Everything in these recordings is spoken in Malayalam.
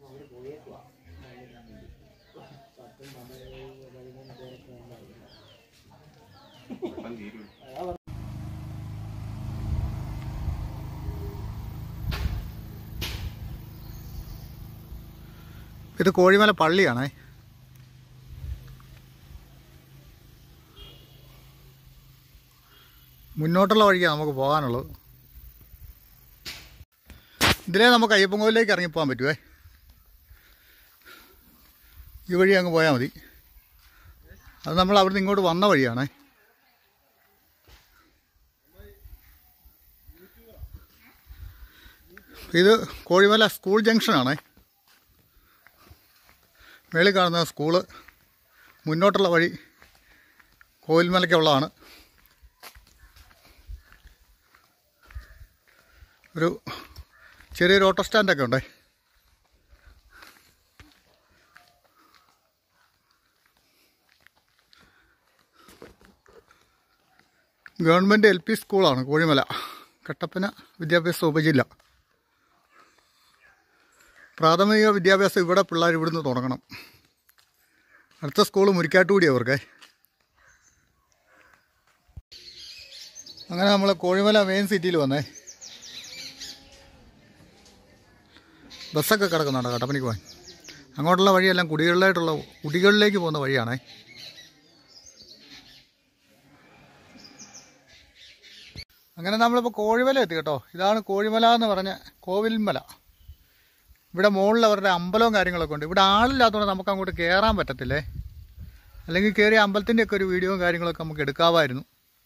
വെള്ളം തീരും ഇത് കോഴിമല പള്ളിയാണേ മുന്നോട്ടുള്ള വഴിക്കാണ് നമുക്ക് പോകാനുള്ളത് ഇതിലേ നമുക്ക് അയ്യപ്പൻകോവിലേക്ക് ഇറങ്ങിപ്പോകാൻ പറ്റുമേ ഈ വഴി അങ്ങ് പോയാൽ മതി അത് നമ്മൾ അവിടുന്ന് ഇങ്ങോട്ട് വന്ന വഴിയാണേ ഇത് കോഴിമല സ്കൂൾ ജംഗ്ഷനാണേ മേളിൽ കാണുന്ന സ്കൂള് മുന്നോട്ടുള്ള വഴി കോവിൽമലയ്ക്കുള്ളതാണ് ഒരു ചെറിയൊരു ഓട്ടോ സ്റ്റാൻഡൊക്കെ ഉണ്ടേ ഗവൺമെൻറ് എൽ പി സ്കൂളാണ് കോഴിമല കട്ടപ്പന വിദ്യാഭ്യാസ ഉപജില്ല പ്രാഥമിക വിദ്യാഭ്യാസം ഇവിടെ പിള്ളേർ ഇവിടുന്ന് തുടങ്ങണം അടുത്ത സ്കൂൾ മുരിക്കാട്ടുകൂടി അവർക്ക് അങ്ങനെ നമ്മൾ കോഴിമല മെയിൻ സിറ്റിയിൽ വന്നേ ബസ്സൊക്കെ കിടക്കുന്നുണ്ട് കട്ടപ്പനയ്ക്ക് പോകാൻ അങ്ങോട്ടുള്ള വഴിയെല്ലാം കുടികളിലായിട്ടുള്ള കുടികളിലേക്ക് പോകുന്ന വഴിയാണേ അങ്ങനെ നമ്മളിപ്പോൾ കോഴിമല എത്തി കേട്ടോ ഇതാണ് കോഴിമല എന്ന് പറഞ്ഞ കോവിൽമല ഇവിടെ മുകളിൽ അവരുടെ അമ്പലവും കാര്യങ്ങളൊക്കെ ഉണ്ട് ഇവിടെ ആളില്ലാത്തതുകൊണ്ട് നമുക്ക് അങ്ങോട്ട് കയറാൻ പറ്റത്തില്ലേ അല്ലെങ്കിൽ കയറി അമ്പലത്തിൻ്റെ ഒക്കെ ഒരു വീഡിയോയും കാര്യങ്ങളൊക്കെ നമുക്ക് എടുക്കാമായിരുന്നു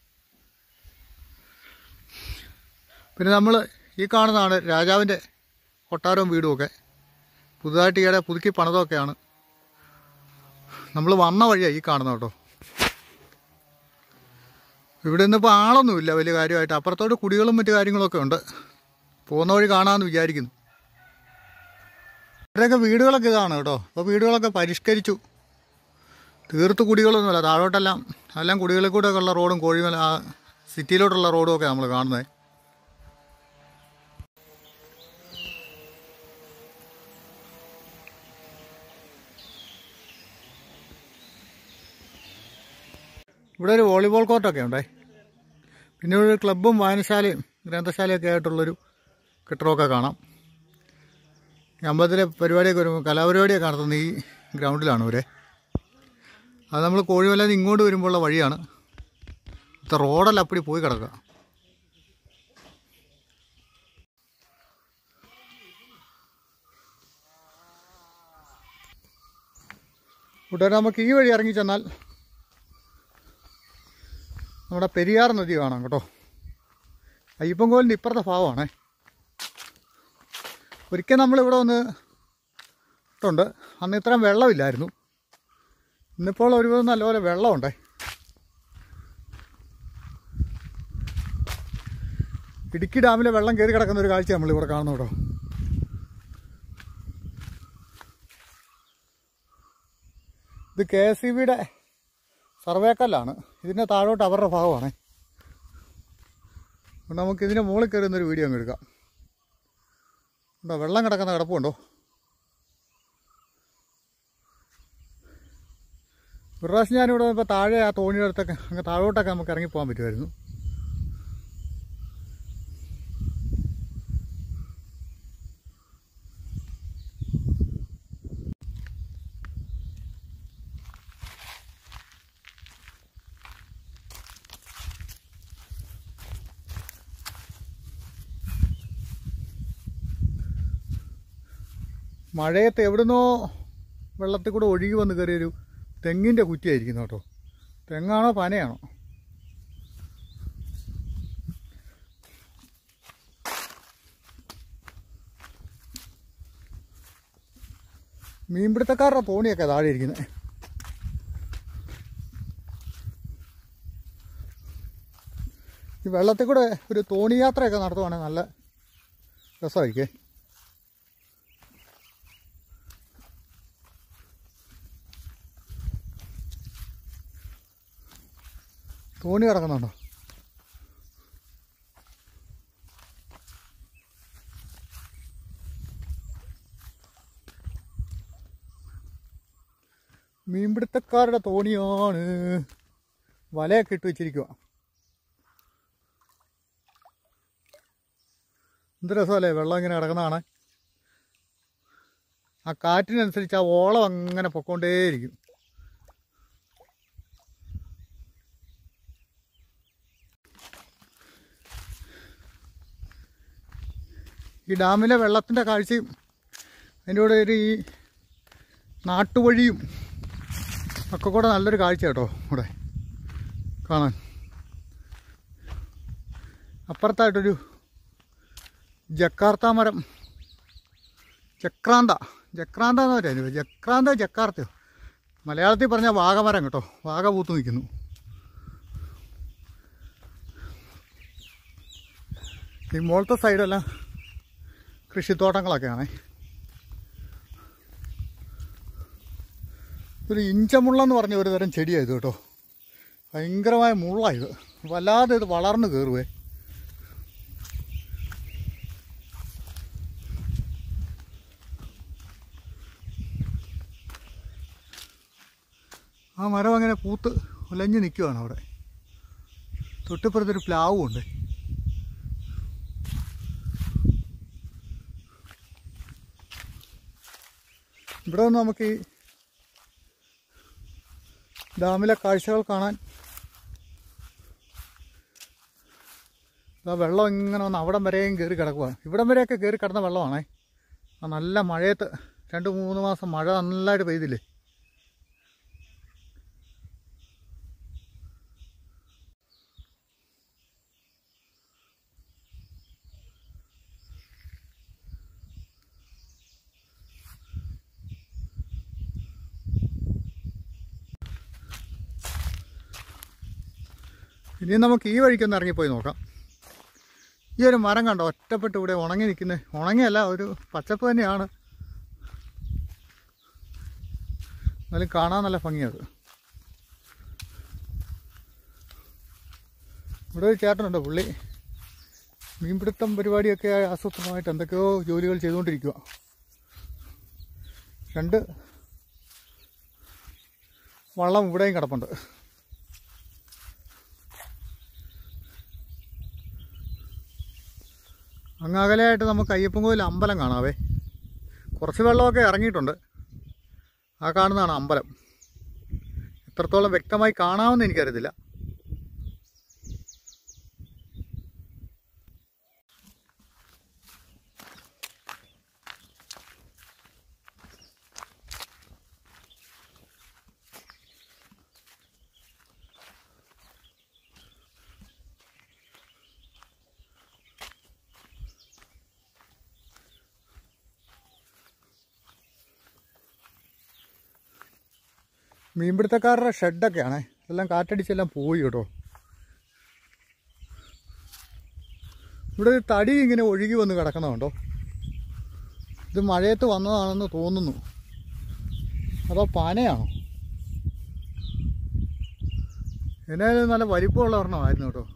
പിന്നെ നമ്മൾ ഈ കാണുന്നതാണ് രാജാവിൻ്റെ കൊട്ടാരവും വീടുമൊക്കെ പുതുതായിട്ട് ഈയിടെ പുതുക്കി പണിതൊക്കെയാണ് നമ്മൾ വന്ന വഴിയാണ് ഈ കാണുന്നത് കേട്ടോ ഇവിടെ നിന്നിപ്പോൾ ആളൊന്നുമില്ല വലിയ കാര്യമായിട്ട് അപ്പുറത്തോട്ട് കുടികളും മറ്റു കാര്യങ്ങളൊക്കെ ഉണ്ട് പോകുന്ന വഴി കാണാമെന്ന് വിചാരിക്കുന്നു ഇവിടെയൊക്കെ വീടുകളൊക്കെ ഇതാണ് കേട്ടോ അപ്പോൾ വീടുകളൊക്കെ പരിഷ്കരിച്ചു തീർത്ത് കുടികളൊന്നുമില്ല താഴോട്ടെല്ലാം എല്ലാം കുടികളിൽ കൂടെ ഉള്ള റോഡും കോഴിമല ആ സിറ്റിയിലോട്ടുള്ള റോഡും ഒക്കെ നമ്മൾ കാണുന്നത് ഇവിടെ ഒരു വോളിബോൾ കോർട്ടൊക്കെ ഉണ്ടേ പിന്നെ ഒരു ക്ലബ്ബും വായനശാലയും ഗ്രന്ഥശാലയൊക്കെ ആയിട്ടുള്ളൊരു കെട്ടിടമൊക്കെ കാണാം ഈ അമ്പലത്തിലെ പരിപാടിയൊക്കെ വരുമ്പോൾ കലാപരിപാടിയൊക്കെ നടത്തുന്നത് ഈ ഗ്രൗണ്ടിലാണ് ഇവരെ അത് നമ്മൾ കോഴിമല ഇങ്ങോട്ട് വരുമ്പോഴുള്ള വഴിയാണ് ഇത്ര റോഡല്ല അപ്പടി പോയി കിടക്കുക കൂട്ടുകാരെ നമുക്ക് ഈ വഴി ഇറങ്ങി ചെന്നാൽ നമ്മുടെ പെരിയാർ നദി കാണാം കേട്ടോ അയ്യപ്പൻകോലിൻ്റെ ഇപ്പുറത്തെ ഭാഗമാണേ ഒരിക്കൽ നമ്മളിവിടെ വന്ന് ട്ടുണ്ട് അന്ന് ഇത്രയും വെള്ളമില്ലായിരുന്നു ഇന്നിപ്പോൾ ഒരുവിധം നല്ലപോലെ വെള്ളമുണ്ടേ ഇടുക്കി ഡാമിലെ വെള്ളം കയറി കിടക്കുന്ന ഒരു കാഴ്ച നമ്മളിവിടെ കാണുന്നു കേട്ടോ ഇത് കെ എസ് ഇ ബിയുടെ സർവേക്കല്ലാണ് ഇതിൻ്റെ താഴോട്ട് അവരുടെ ഭാഗമാണ് അതുകൊണ്ട് നമുക്ക് ഇതിൻ്റെ മുകളിൽ കയറുന്നൊരു വീഡിയോ അങ്ങ് എടുക്കാം ഉണ്ടോ വെള്ളം കിടക്കുന്ന കിടപ്പുണ്ടോ ഒരു പ്രാവശ്യം ഞാനിവിടെ ഇപ്പോൾ താഴെ ആ തോണിയുടെ അടുത്തൊക്കെ അങ്ങ് താഴോട്ടൊക്കെ നമുക്ക് ഇറങ്ങി പോകാൻ പറ്റുമായിരുന്നു മഴയത്ത് എവിടുന്നോ വെള്ളത്തിൽ കൂടെ ഒഴുകി വന്ന് കയറിയൊരു തെങ്ങിൻ്റെ കുറ്റിയായിരിക്കുന്നു കേട്ടോ തെങ്ങാണോ പനയാണോ മീൻപിടുത്തക്കാരുടെ തോണിയൊക്കെ താഴെ ഇരിക്കുന്നത് ഈ വെള്ളത്തിൽ കൂടെ ഒരു തോണി യാത്രയൊക്കെ നടത്തുവാണെങ്കിൽ നല്ല രസമായിരിക്കേ തോണി കിടക്കുന്നുണ്ടോ മീൻപിടുത്തക്കാരുടെ തോണിയാണ് വലയൊക്കെ ഇട്ട് വെച്ചിരിക്കുക എന്ത് രസമല്ലേ വെള്ളം ഇങ്ങനെ കിടക്കുന്നതാണ് ആ കാറ്റിനനുസരിച്ച് ആ ഓളം അങ്ങനെ പൊക്കോണ്ടേയിരിക്കും ഈ ഡാമിലെ വെള്ളത്തിൻ്റെ കാഴ്ചയും അതിൻ്റെ കൂടെ ഒരു ഈ നാട്ടുവഴിയും ഒക്കെ കൂടെ നല്ലൊരു കാഴ്ച കേട്ടോ ഇവിടെ കാണാൻ അപ്പുറത്തായിട്ടൊരു ജക്കാർത്ത മരം ചക്രാന്ത ജക്രാന്ത എന്ന് പറയുന്നത് ജക്രാന്ത ജക്കാർത്തയോ മലയാളത്തിൽ പറഞ്ഞാൽ വാഗമരം കേട്ടോ വാഗ പൂത്ത് നിൽക്കുന്നു ഈ മുകളത്തെ സൈഡെല്ലാം കൃഷിത്തോട്ടങ്ങളൊക്കെയാണേ ഒരു ഇഞ്ചമുള്ളെന്ന് പറഞ്ഞ ഒരു തരം ചെടിയായത് കേട്ടോ ഭയങ്കരമായ മുള്ളായത് വല്ലാതെ ഇത് വളർന്നു കയറുവേ ആ മരം അങ്ങനെ പൂത്ത് ഉലഞ്ഞ് നിൽക്കുവാണ് അവിടെ തൊട്ടിപ്പുറത്തൊരു പ്ലാവും ഉണ്ട് ഇവിടെ നിന്ന് നമുക്ക് ഈ ഡാമിലെ കാഴ്ചകൾ കാണാൻ ആ വെള്ളം ഇങ്ങനെ വന്ന് അവിടം വരെയും കയറി കിടക്കുക ഇവിടം വരെയൊക്കെ കയറി കിടന്ന വെള്ളമാണേ ആ നല്ല മഴയത്ത് രണ്ട് മൂന്ന് മാസം മഴ നല്ലതായിട്ട് പെയ്തില്ലേ ഇനി നമുക്ക് ഈ വഴിക്കൊന്ന് ഇറങ്ങിപ്പോയി നോക്കാം ഈ ഒരു മരം കണ്ടോ ഒറ്റപ്പെട്ട് ഇവിടെ ഉണങ്ങി നിൽക്കുന്നത് ഉണങ്ങിയല്ല ഒരു പച്ചപ്പ് തന്നെയാണ് എന്നാലും കാണാൻ നല്ല ഭംഗിയത് ഇവിടെ ഒരു ചേട്ടനുണ്ട് പുള്ളി മീൻപിടുത്തം പരിപാടിയൊക്കെ ആസൂത്രണമായിട്ട് എന്തൊക്കെയോ ജോലികൾ ചെയ്തുകൊണ്ടിരിക്കുക രണ്ട് വള്ളം ഇവിടെയും കിടപ്പുണ്ട് അങ്ങ് അകലെയായിട്ട് നമുക്ക് അയ്യപ്പൻകോവിൽ അമ്പലം കാണാവേ കുറച്ച് വെള്ളമൊക്കെ ഇറങ്ങിയിട്ടുണ്ട് ആ കാണുന്നതാണ് അമ്പലം എത്രത്തോളം വ്യക്തമായി കാണാമെന്ന് എനിക്കറിയത്തില്ല മീൻപിടുത്തക്കാരുടെ ഷെഡൊക്കെയാണേ എല്ലാം കാറ്റടിച്ചെല്ലാം പോയി കേട്ടോ ഇവിടെ ഒരു തടി ഇങ്ങനെ ഒഴുകി വന്ന് കിടക്കണമുണ്ടോ ഇത് മഴയത്ത് വന്നതാണെന്ന് തോന്നുന്നു അതോ പാനയാണോ എന്നാലും നല്ല വലിപ്പമുള്ള ഒരെണ്ണമായിരുന്നു കേട്ടോ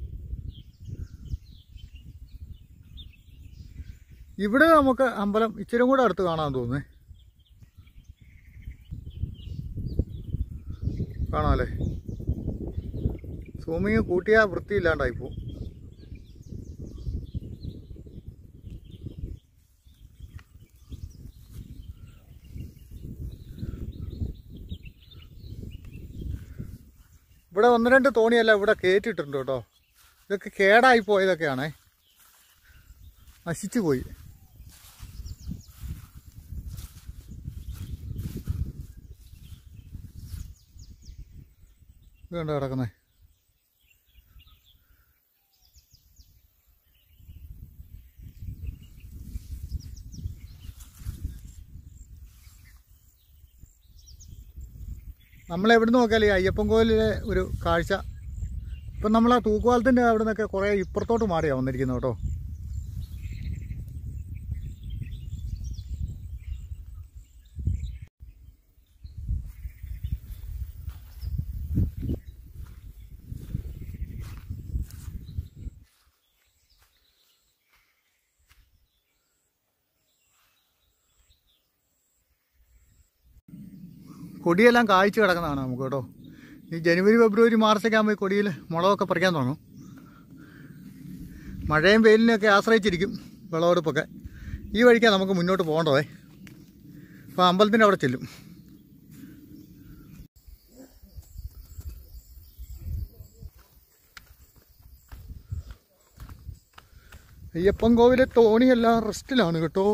ഇവിടെ നമുക്ക് അമ്പലം ഇച്ചിരി കൂടെ അടുത്ത് കാണാൻ തോന്നുന്നേ കാണാമല്ലേ സൂമിങ് കൂട്ടിയാൽ വൃത്തിയില്ലാണ്ടായി പോവും ഇവിടെ ഒന്ന് രണ്ട് തോണിയല്ല ഇവിടെ കയറ്റിയിട്ടുണ്ട് കേട്ടോ ഇതൊക്കെ കേടായി പോയതൊക്കെയാണേ നശിച്ചു പോയി ഇത് കണ്ടോ കിടക്കുന്നേ നമ്മൾ എവിടെ നിന്ന് നോക്കിയാൽ ഈ അയ്യപ്പൻ കോവിലിലെ ഒരു കാഴ്ച ഇപ്പം നമ്മൾ ആ തൂക്കുപാലത്തിൻ്റെ അവിടെ നിന്നൊക്കെ കുറേ ഇപ്പുറത്തോട്ട് മാറിയാണ് വന്നിരിക്കുന്നത് കേട്ടോ കൊടിയെല്ലാം കായ്ച്ചു കിടക്കുന്നതാണ് നമുക്ക് കേട്ടോ ഈ ജനുവരി ഫെബ്രുവരി മാർച്ചൊക്കെ ആകുമ്പോൾ ഈ കൊടിയിൽ മുളകൊക്കെ പറിക്കാൻ തുടങ്ങും മഴയും വെയിലിനെയൊക്കെ ആശ്രയിച്ചിരിക്കും വിളവെടുപ്പൊക്കെ ഈ വഴിക്കാണ് നമുക്ക് മുന്നോട്ട് പോകേണ്ടതേ അപ്പോൾ അമ്പലത്തിൻ്റെ അവിടെ ചെല്ലും അയ്യപ്പൻ കോവിലെ തോണിയെല്ലാം റെസ്റ്റിലാണ് കേട്ടോ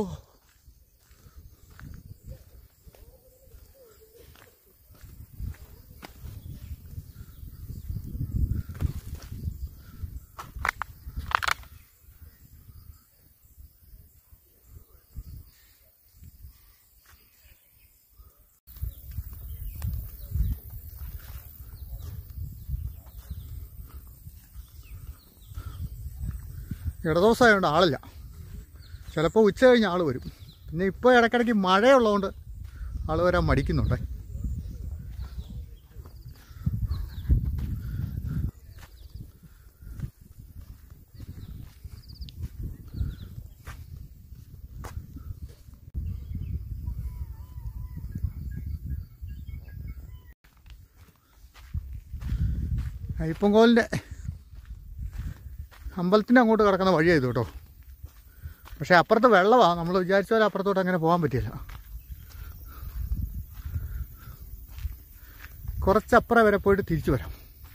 ഇടദോസമായതുകൊണ്ട് ആളില്ല ചിലപ്പോൾ ഉച്ച കഴിഞ്ഞ് ആൾ വരും പിന്നെ ഇപ്പോൾ ഇടയ്ക്കിടയ്ക്ക് മഴയുള്ളതുകൊണ്ട് ആൾ വരാൻ മടിക്കുന്നുണ്ട് അയ്യപ്പൻകോലിൻ്റെ അമ്പലത്തിൻ്റെ അങ്ങോട്ട് കിടക്കുന്ന വഴിയാണ് ഇത് കേട്ടോ പക്ഷേ അപ്പുറത്ത് വെള്ളമാണ് നമ്മൾ വിചാരിച്ച പോലെ അപ്പുറത്തോട്ട് അങ്ങനെ പോകാൻ പറ്റില്ല കുറച്ചപ്പുറം വരെ പോയിട്ട് തിരിച്ചു വരാം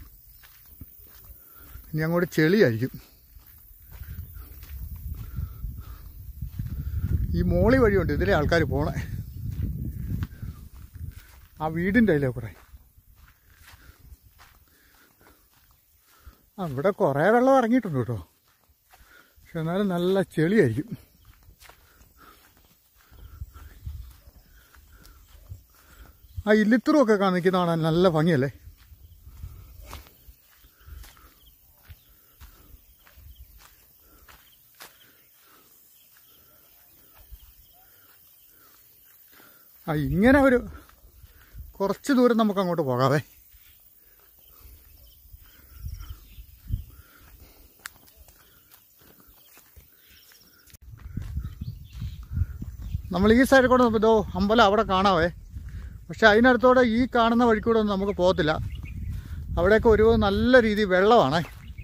ഇനി അങ്ങോട്ട് ചെളിയായിരിക്കും ഈ മോളി വഴിയുണ്ട് ഇതിലെ ആൾക്കാർ പോണേ ആ വീടിൻ്റെ അതിലെ കുറേ ആ ഇവിടെ കുറേ വെള്ളം ഇറങ്ങിയിട്ടുണ്ട് കേട്ടോ പക്ഷെ എന്നാലും നല്ല ചെളിയായിരിക്കും ആ ഇല്ലിത്തറുമൊക്കെ കാണിക്കുന്ന കാണാൻ നല്ല ഭംഗിയല്ലേ ആ ഇങ്ങനെ ഒരു കുറച്ച് ദൂരം നമുക്ക് അങ്ങോട്ട് പോകാവേ നമ്മൾ ഈ സൈഡിൽ കൂടെ ഇതോ അമ്പലം അവിടെ കാണാവേ പക്ഷെ അതിനടുത്തോടെ ഈ കാണുന്ന വഴിക്കൂടെ ഒന്നും നമുക്ക് പോകത്തില്ല അവിടെയൊക്കെ ഒരു നല്ല രീതിയിൽ വെള്ളമാണേ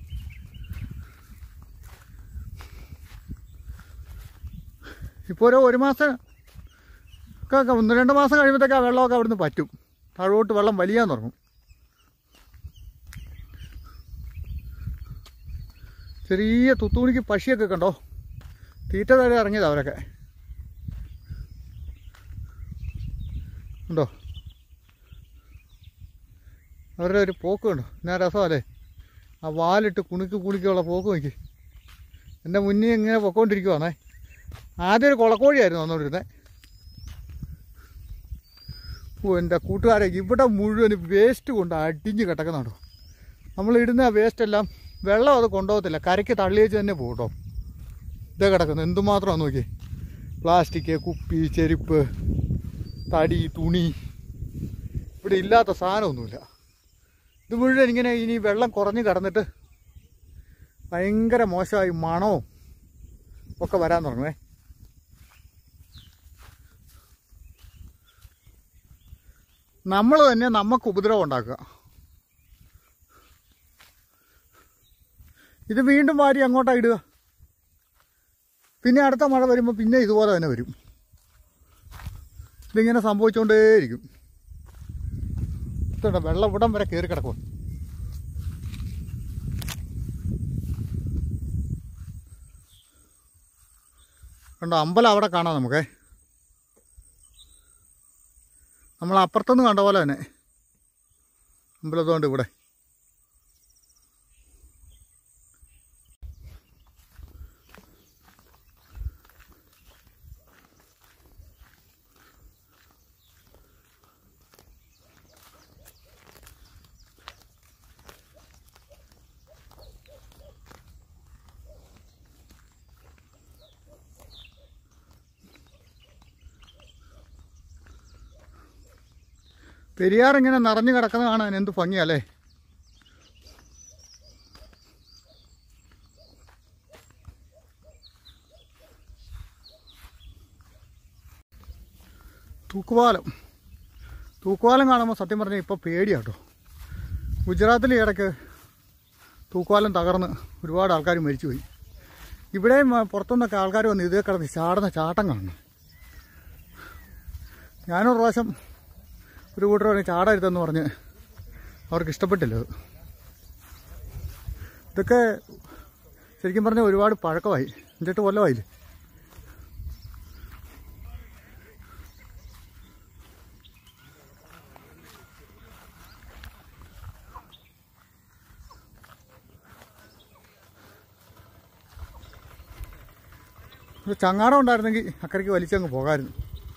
ഇപ്പോൾ ഒരു ഒരു മാസം ഒക്കെ ഒന്ന് രണ്ട് മാസം കഴിയുമ്പോഴത്തേക്ക് ആ വെള്ളമൊക്കെ അവിടുന്ന് പറ്റും താഴോട്ട് വെള്ളം വലിയാൻ തുടങ്ങും ചെറിയ തുത്തൂണിക്ക് പശിയൊക്കെ കണ്ടോ തീറ്റ താഴെ ഇറങ്ങിയതാ അവരൊക്കെ ഉണ്ടോ അവരുടെ ഒരു പോക്ക് കണ്ടോ എന്നാ രസമല്ലേ ആ വാലിട്ട് കുണുക്കി കുണിക്കുള്ള പോക്ക് നോക്കി എൻ്റെ മുന്നേ ഇങ്ങനെ പൊക്കോണ്ടിരിക്കുവാണേ ആദ്യം ഒരു കുളക്കോഴിയായിരുന്നു വന്നുകൊണ്ടിരുന്നത് ഓ എൻ്റെ കൂട്ടുകാരെ ഇവിടെ മുഴുവൻ വേസ്റ്റ് കൊണ്ട് അടിഞ്ഞ് കിടക്കുന്നുണ്ടോ നമ്മൾ ഇടുന്ന വേസ്റ്റ് എല്ലാം വെള്ളം അത് കൊണ്ടുപോകത്തില്ല കരയ്ക്ക് തള്ളിയേച്ച് തന്നെ പോകും കേട്ടോ ഇതേ കിടക്കുന്നു എന്തുമാത്രമാണ് നോക്കി പ്ലാസ്റ്റിക് കുപ്പി ചെരുപ്പ് തടി തുണി ഇവിടെ ഇല്ലാത്ത സാധനമൊന്നുമില്ല ഇത് മുഴുവൻ ഇങ്ങനെ ഇനി വെള്ളം കുറഞ്ഞ് കിടന്നിട്ട് ഭയങ്കര മോശമായി മണവും ഒക്കെ വരാൻ തുടങ്ങുവേ നമ്മൾ തന്നെ നമുക്ക് ഉപദ്രവം ഉണ്ടാക്കുക ഇത് വീണ്ടും വാരി അങ്ങോട്ടാ ഇടുക പിന്നെ അടുത്ത മഴ വരുമ്പോൾ പിന്നെ ഇതുപോലെ തന്നെ വരും ഇതിങ്ങനെ സംഭവിച്ചുകൊണ്ടേയിരിക്കും ഇതുണ്ട് വെള്ളം ഇവിടം വരെ കയറി കിടക്കും കണ്ടോ അമ്പലം അവിടെ കാണാം നമുക്കേ നമ്മൾ അപ്പുറത്തുനിന്ന് കണ്ട പോലെ തന്നെ അമ്പലത്തോണ്ട് ഇവിടെ പെരിയാർ ഇങ്ങനെ നിറഞ്ഞു കിടക്കുന്നത് കാണാൻ എന്ത് ഭംഗിയല്ലേ തൂക്കുപാലം തൂക്കുവാലം കാണുമ്പോൾ സത്യം പറഞ്ഞാൽ ഇപ്പോൾ പേടിയാട്ടോ ഗുജറാത്തിൽ ഈ ഇടയ്ക്ക് തൂക്കുവാലം തകർന്ന് ഒരുപാട് ആൾക്കാർ മരിച്ചുപോയി ഇവിടെയും ആ, പുറത്തുനിന്നൊക്കെ ആൾക്കാർ വന്ന് ഇതേ കിടന്ന് ചാടുന്ന ചാട്ടം കാണണം ഞാനൊരു പ്രാവശ്യം ഒരു കൂട്ടർ പറഞ്ഞ് ചാടരുതെന്ന് പറഞ്ഞ് അവർക്ക് ഇഷ്ടപ്പെട്ടില്ല അത് ഇതൊക്കെ ശരിക്കും പറഞ്ഞാൽ ഒരുപാട് പഴക്കമായി അഞ്ചെട്ട് കൊല്ലമായില്ലേ ഒരു ചങ്ങാടം ഉണ്ടായിരുന്നെങ്കിൽ അക്കരയ്ക്ക് വലിച്ചങ്ങ് പോകാമായിരുന്നു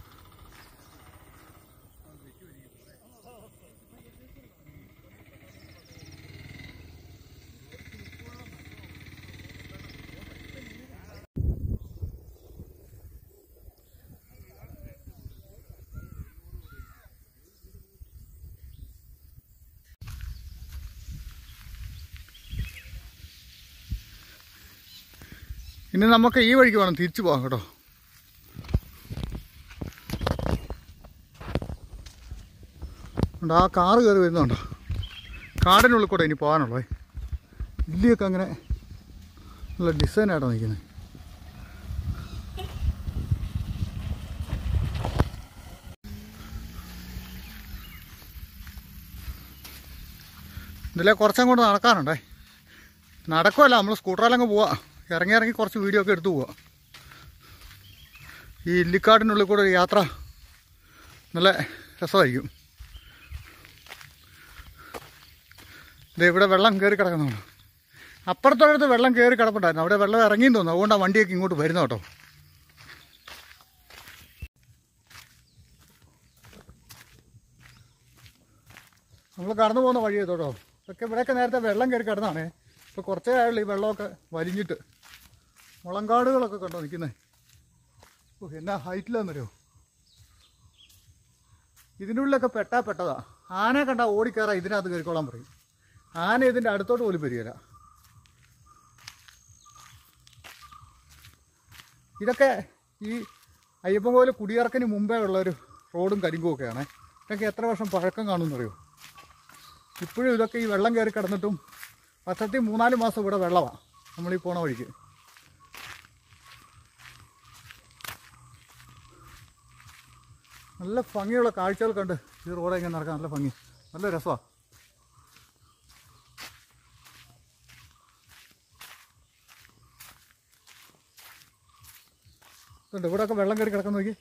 ഇനി നമുക്ക് ഈ വഴിക്ക് വേണം തിരിച്ചു പോകാം കേട്ടോ ഉണ്ട്, ആ കാറ് കയറി വരുന്നുണ്ടോ കാടിനുള്ളിൽ കൂടെ ഇനി പോകാനുള്ളേ ഇല്ലിയൊക്കെ അങ്ങനെ നല്ല ഡിസൈനായിട്ടാണ് നിൽക്കുന്നത് ഇതിലെ കുറച്ചങ്ങോട്ട് നടക്കാനുണ്ടേ നടക്കുമല്ല നമ്മൾ സ്കൂട്ടറിലങ്ങ് പോവാ ഇറങ്ങി ഇറങ്ങി കുറച്ച് വീഡിയോ ഒക്കെ എടുത്തു പോവാ ഈ ഇല്ലിക്കാടിനുള്ളിൽ കൂടെ ഒരു യാത്ര നല്ല രസമായിരിക്കും ഇത് ഇവിടെ വെള്ളം കയറി കിടക്കുന്നുണ്ട് അപ്പുറത്തൊരിടത്ത് വെള്ളം കയറി കിടപ്പുണ്ടായിരുന്നു അവിടെ വെള്ളം ഇറങ്ങിയെന്ന് തോന്നുന്നു അതുകൊണ്ടാണ് വണ്ടിയൊക്കെ ഇങ്ങോട്ട് വരുന്നത് കേട്ടോ നമ്മൾ കടന്നു പോകുന്ന വഴി കേട്ടോ ഇതൊക്കെ ഇവിടെയൊക്കെ നേരത്തെ വെള്ളം കയറി കിടന്നാണ് ഇപ്പോൾ കുറച്ചേ ആയുള്ളൂ ഈ വെള്ളമൊക്കെ വലിഞ്ഞിട്ട് മുളങ്കാടുകളൊക്കെ കണ്ടോ നിൽക്കുന്നത് ഓ എന്നാ ഹൈറ്റിലാന്നറിയോ ഇതിൻ്റെ ഉള്ളിലൊക്കെ പെട്ടാ പെട്ടതാ ആന കണ്ടാ ഓടിക്കയറാ ഇതിനകത്ത് കയറിക്കോളാൻ പറയും ആന ഇതിൻ്റെ അടുത്തോട്ട് പോലും വരികയില്ല ഇതൊക്കെ ഈ അയ്യപ്പൻകോവിൽ കുടിയിറക്കിന് മുമ്പേ ഉള്ള ഒരു റോഡും കരിങ്കും ഒക്കെയാണ് ഇതൊക്കെ എത്ര വർഷം പഴക്കം കാണുമെന്നറിയോ ഇപ്പോഴും ഇതൊക്കെ ഈ വെള്ളം കയറി കിടന്നിട്ടും വർഷത്തിൽ മൂന്നാല് മാസം ഇവിടെ വെള്ളമാണ് നമ്മളീ പോണ വഴിക്ക് നല്ല ഭംഗിയുള്ള കാഴ്ചകൾ കണ്ട് ഈ റോഡ് ഇങ്ങനെ നടക്കാൻ നല്ല ഭംഗി നല്ല രസമാണ് ഇതുണ്ട് ഇവിടെയൊക്കെ വെള്ളം കയറി കിടക്കാൻ നോക്കി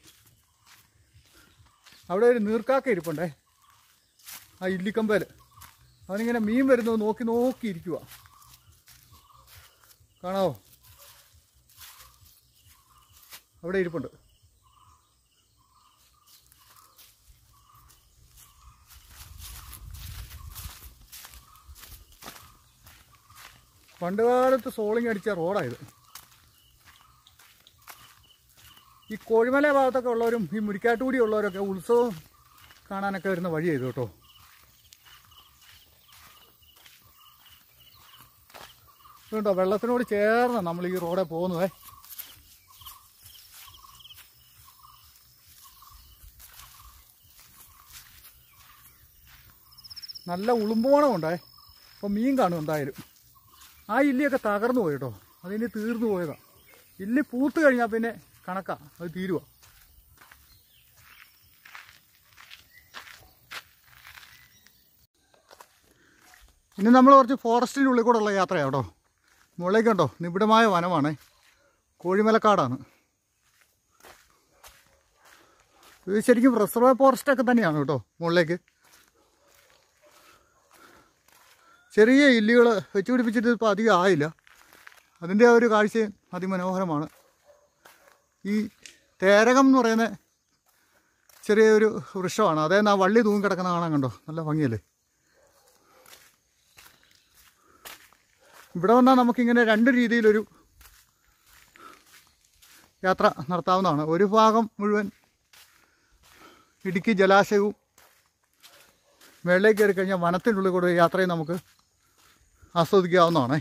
അവിടെ ഒരു നീർക്കാക്ക ഇരിപ്പുണ്ടേ ആ ഇല്ലിക്കമ്പേൽ അവനിങ്ങനെ മീൻ വരുന്നത് നോക്കി നോക്കി ഇരിക്കുക കാണാവോ അവിടെ ഇരിപ്പുണ്ട് പണ്ട് കാലത്ത് സോളിങ് അടിച്ച റോഡായത് ഈ കോഴിമല ഭാഗത്തൊക്കെ ഉള്ളവരും ഈ മുരിക്കാട്ടുകൂടി ഉള്ളവരൊക്കെ ഉത്സവം കാണാനൊക്കെ വരുന്ന വഴി ചെയ്തു കേട്ടോ കേട്ടോ വെള്ളത്തിനോട് ചേർന്ന് നമ്മൾ ഈ റോഡെ പോകുന്നതേ നല്ല ഉളുമ്പോണമുണ്ടേ അപ്പോൾ മീൻ കാണും എന്തായാലും ആ ഇല്ലിയൊക്കെ തകർന്നു പോയി കേട്ടോ അതിന് തീർന്നു പോയതാ ഇല്ലി പൂത്ത് കഴിഞ്ഞാൽ പിന്നെ കണക്കാ അത് തീരുവാ ഇനി നമ്മൾ കുറച്ച് ഫോറസ്റ്റിൻ്റെ ഉള്ളിൽ കൂടെ ഉള്ള യാത്രയാണ് കേട്ടോ മുകളിലേക്ക് കണ്ടോ നിബിഡമായ വനമാണ് കോഴിമലക്കാടാണ് ഇത് ശരിക്കും റിസർവ് ഫോറസ്റ്റ് ഒക്കെ തന്നെയാണ് കേട്ടോ മുകളിലേക്ക് ചെറിയ ഇല്ലുകൾ വെച്ച് പിടിപ്പിച്ചിട്ട് ഇപ്പോൾ അധികം ആയില്ല അതിൻ്റെ ആ ഒരു കാഴ്ചയും അതിമനോഹരമാണ് ഈ തേരകം എന്ന് പറയുന്ന ചെറിയൊരു വൃക്ഷമാണ് അതായത് ആ വള്ളി തൂങ്ങി കിടക്കുന്ന കാണാൻ കണ്ടോ നല്ല ഭംഗിയല്ലേ ഇവിടെ വന്നാൽ നമുക്കിങ്ങനെ രണ്ട് രീതിയിലൊരു യാത്ര നടത്താവുന്നതാണ് ഒരു ഭാഗം മുഴുവൻ ഇടുക്കി ജലാശയവും മേളിലേക്ക് കയറി കഴിഞ്ഞാൽ വനത്തിനുള്ളിൽ കൂടെ ഒരു യാത്രയും നമുക്ക് ആസ്വദിക്കാവുന്നതാണേ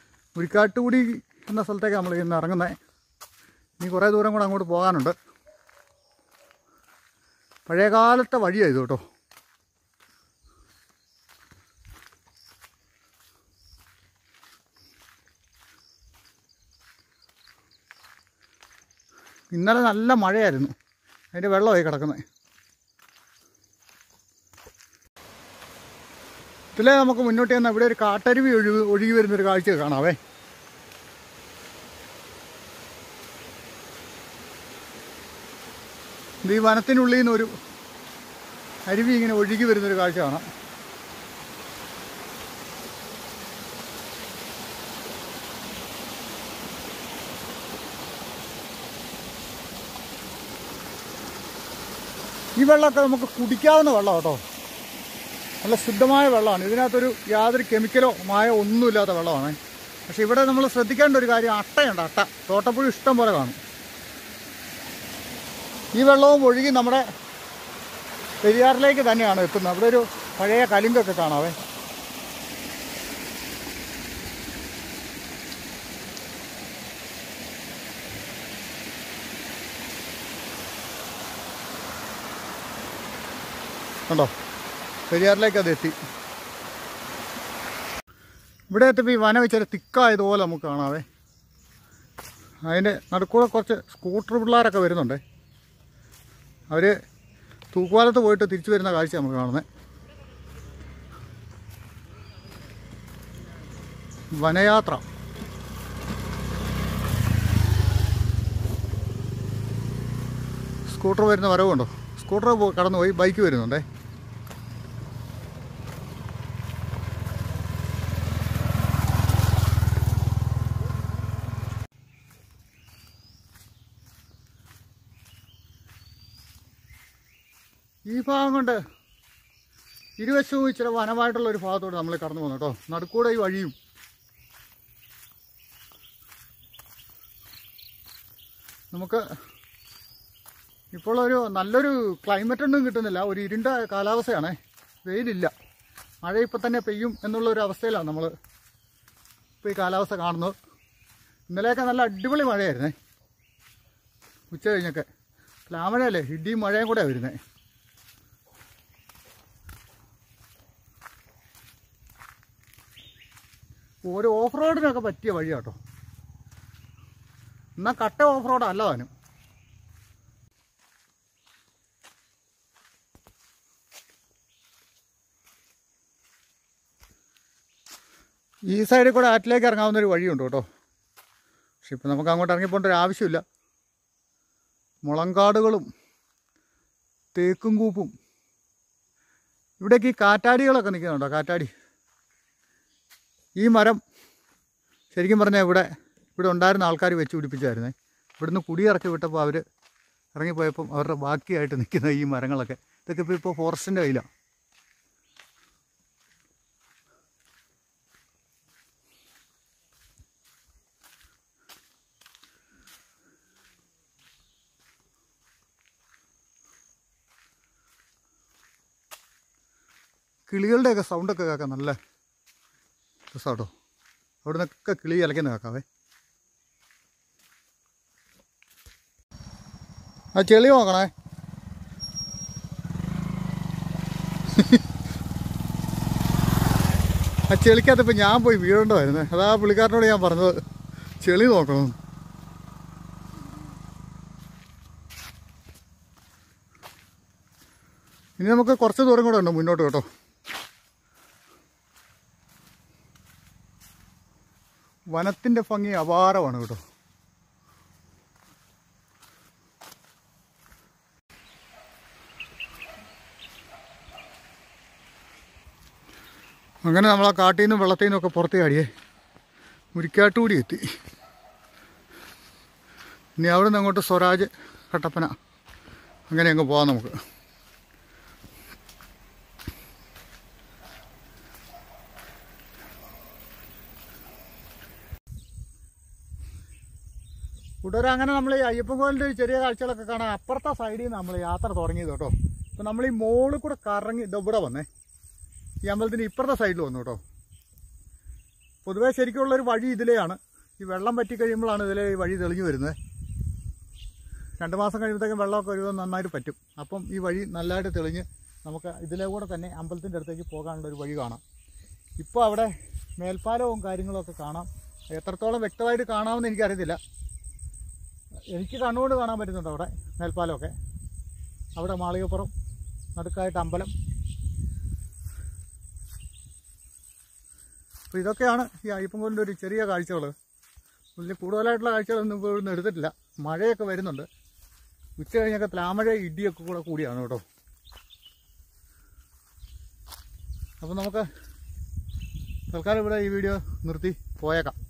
മുരിക്കാട്ടുകുടി എന്ന സ്ഥലത്തേക്ക് നമ്മൾ ഇന്ന് ഇറങ്ങുന്നത് ഇനി കുറേ ദൂരം കൂടെ അങ്ങോട്ട് പോകാനുണ്ട് പഴയകാലത്തെ വഴിയാണ് ഇത് കേട്ടോ ഇന്നലെ നല്ല മഴയായിരുന്നു അതിൻ്റെ വെള്ളമായി കിടക്കുന്നത് ഇതിലെ നമുക്ക് മുന്നോട്ട് ചെന്നാൽ ഇവിടെ ഒരു കാട്ടരുവി ഒഴുകി ഒഴുകി വരുന്നൊരു കാഴ്ച കാണാവേ ഇത് ഈ വനത്തിനുള്ളിൽ നിന്ന് ഒരു അരുവി ഇങ്ങനെ ഒഴുകി വരുന്നൊരു കാഴ്ച കാണാം ഈ വെള്ളമൊക്കെ നമുക്ക് കുടിക്കാവുന്ന വെള്ളം കേട്ടോ നല്ല ശുദ്ധമായ വെള്ളമാണ് ഇതിനകത്തൊരു യാതൊരു കെമിക്കലോ മായോ ഒന്നുമില്ലാത്ത വെള്ളമാണ് പക്ഷെ ഇവിടെ നമ്മൾ ശ്രദ്ധിക്കേണ്ട ഒരു കാര്യം അട്ടയുണ്ട് അട്ട തോട്ടപ്പുഴ ഇഷ്ടം പോലെ കാണും ഈ വെള്ളവും ഒഴുകി നമ്മുടെ പെരിയാറിലേക്ക് തന്നെയാണ് എത്തുന്നത് അവിടെ ഒരു പഴയ കലിങ്കൊക്കെ കാണാവേ കണ്ടോ പെരിയാറിലേക്ക് അത് എത്തി ഇവിടെ എത്തിയപ്പോൾ ഈ വനം ഇച്ചിരി തിക്കായതുപോലെ നമുക്ക് കാണാവേ അതിൻ്റെ നടുക്കൂടെ കുറച്ച് സ്കൂട്ടർ പിള്ളേരൊക്കെ വരുന്നുണ്ട് അവർ തൂക്കുപാലത്ത് പോയിട്ട് തിരിച്ചു വരുന്ന കാഴ്ച നമുക്ക് കാണുന്നത് വനയാത്ര സ്കൂട്ടർ വരുന്ന വരവുണ്ടോ സ്കൂട്ടർ പോ- കടന്നുപോയി ബൈക്ക് വരുന്നുണ്ടേ ഈ ഭാഗം കൊണ്ട് ഇരുവശവും ഇച്ചിരി വനമായിട്ടുള്ള ഒരു ഭാഗത്തോട് നമ്മൾ കടന്നു പോകുന്നു കേട്ടോ നടുക്കൂടെ ഈ വഴിയും നമുക്ക് ഇപ്പോൾ ഒരു നല്ലൊരു ക്ലൈമറ്റ് ഒന്നും കിട്ടുന്നില്ല ഒരു ഇരുണ്ട കാലാവസ്ഥയാണേ വെയിലില്ല മഴ ഇപ്പം തന്നെ പെയ്യും എന്നുള്ള ഒരു അവസ്ഥയിലാണ് നമ്മൾ ഇപ്പോൾ ഈ കാലാവസ്ഥ കാണുന്നത് ഇന്നലെയൊക്കെ നല്ല അടിപൊളി മഴയായിരുന്നേ ഉച്ച കഴിഞ്ഞൊക്കെ ലാമഴയല്ലേ ഇടിയും മഴയും കൂടെ വരുന്നത് ഒരു ഓഫ് റോഡിനൊക്കെ പറ്റിയ വഴിയാട്ടോ എന്നാൽ കട്ട ഓഫ് റോഡ് അല്ല താനും ഈ സൈഡിൽ കൂടെ ആറ്റിലേക്ക് ഇറങ്ങാവുന്ന ഒരു വഴിയുണ്ട് കേട്ടോ പക്ഷെ ഇപ്പം നമുക്ക് അങ്ങോട്ട് ഇറങ്ങിപ്പോണ്ട ഒരു ആവശ്യമില്ല മുളങ്കാടുകളും തേക്കും കൂപ്പും ഇവിടേക്ക് ഈ കാറ്റാടികളൊക്കെ നിൽക്കുന്നുണ്ടോ കാറ്റാടി ഈ മരം ശരിക്കും പറഞ്ഞാൽ ഇവിടെ ഇവിടെ ഉണ്ടായിരുന്ന ആൾക്കാർ വെച്ച് പിടിപ്പിച്ചായിരുന്നേ ഇവിടുന്ന് കുടിയിറക്കി വിട്ടപ്പോൾ അവർ ഇറങ്ങിപ്പോയപ്പം അവരുടെ ബാക്കിയായിട്ട് നിൽക്കുന്ന ഈ മരങ്ങളൊക്കെ ഇതൊക്കെ ഇപ്പോൾ ഇപ്പോൾ ഫോറസ്റ്റിൻ്റെ കയ്യിലാണ് കിളികളുടെയൊക്കെ സൗണ്ടൊക്കെ കേൾക്കാം നല്ല രസമാട്ടോ അവിടെ നിന്നൊക്കെ കിളി ഇലക്കുന്ന കേൾക്കാവേ ആ ചെളി നോക്കണേ ആ ചെളിക്കകത്ത് ഇപ്പം ഞാൻ പോയി വീഴേണ്ടതായിരുന്നു അതാ പുള്ളിക്കാരനോട് ഞാൻ പറഞ്ഞത് ചെളി നോക്കണം ഇനി നമുക്ക് കുറച്ച് ദൂരം കൂടെ ഉണ്ട് മുന്നോട്ട് കേട്ടോ വനത്തിൻ്റെ ഭംഗി അപാരമാണ് കേട്ടോ അങ്ങനെ നമ്മൾ ആ കാട്ടിൽ നിന്നും വെള്ളത്തിൽ നിന്നൊക്കെ പുറത്ത് ചാടിയേ മുരിക്കാട്ടുകൂടി എത്തി ഇനി അവിടെ നിന്ന് അങ്ങോട്ട് സ്വരാജ് കട്ടപ്പന അങ്ങനെ അങ്ങ് പോവാം നമുക്ക് കൂട്ടുകാരെ അങ്ങനെ നമ്മൾ ഈ അയ്യപ്പൻ കോലിൻ്റെ ഒരു ചെറിയ കാഴ്ചകളൊക്കെ കാണാൻ അപ്പുറത്തെ സൈഡിൽ നിന്ന് നമ്മൾ യാത്ര തുടങ്ങിയത് കേട്ടോ അപ്പോൾ നമ്മൾ ഈ മോളിൽ കൂടെ കറങ്ങി ഇത് ഇവിടെ വന്നേ ഈ അമ്പലത്തിൻ്റെ ഇപ്പുറത്തെ സൈഡിൽ വന്നു കേട്ടോ പൊതുവേ ശരിക്കുള്ളൊരു വഴി ഇതിലെയാണ് ഈ വെള്ളം പറ്റി കഴിയുമ്പോഴാണ് ഇതിലെ ഈ വഴി തെളിഞ്ഞു വരുന്നത് രണ്ട് മാസം കഴിയുമ്പോഴത്തേക്കും വെള്ളമൊക്കെ ഒരുവിധം നന്നായിട്ട് പറ്റും അപ്പം ഈ വഴി നല്ലതായിട്ട് തെളിഞ്ഞ് നമുക്ക് ഇതിലെ കൂടെ തന്നെ അമ്പലത്തിൻ്റെ അടുത്തേക്ക് പോകാനുള്ള ഒരു വഴി കാണാം ഇപ്പോൾ അവിടെ മേൽപ്പാലവും കാര്യങ്ങളും ഒക്കെ കാണാം എത്രത്തോളം വ്യക്തമായിട്ട് കാണാമെന്ന് എനിക്കറിയത്തില്ല എനിക്ക് കണ്ണുകൊണ്ട് കാണാൻ പറ്റുന്നുണ്ട് അവിടെ മേൽപ്പാലമൊക്കെ അവിടെ മാളികപ്പുറം നടുക്കായിട്ട് അമ്പലം അപ്പോൾ ഇതൊക്കെയാണ് ഈ അയ്യപ്പൻകോലിൻ്റെ ഒരു ചെറിയ കാഴ്ചകൾ വലിയ കൂടുതലായിട്ടുള്ള കാഴ്ചകളൊന്നും ഇപ്പോൾ ഇവിടുന്ന് എടുത്തിട്ടില്ല മഴയൊക്കെ വരുന്നുണ്ട് ഉച്ച കഴിഞ്ഞൊക്കെ പ്ലാമഴ ഇടിയൊക്കെ കൂടെ കൂടിയാണ് കേട്ടോ അപ്പോൾ നമുക്ക് തൽക്കാലം ഇവിടെ ഈ വീഡിയോ നിർത്തി പോയേക്കാം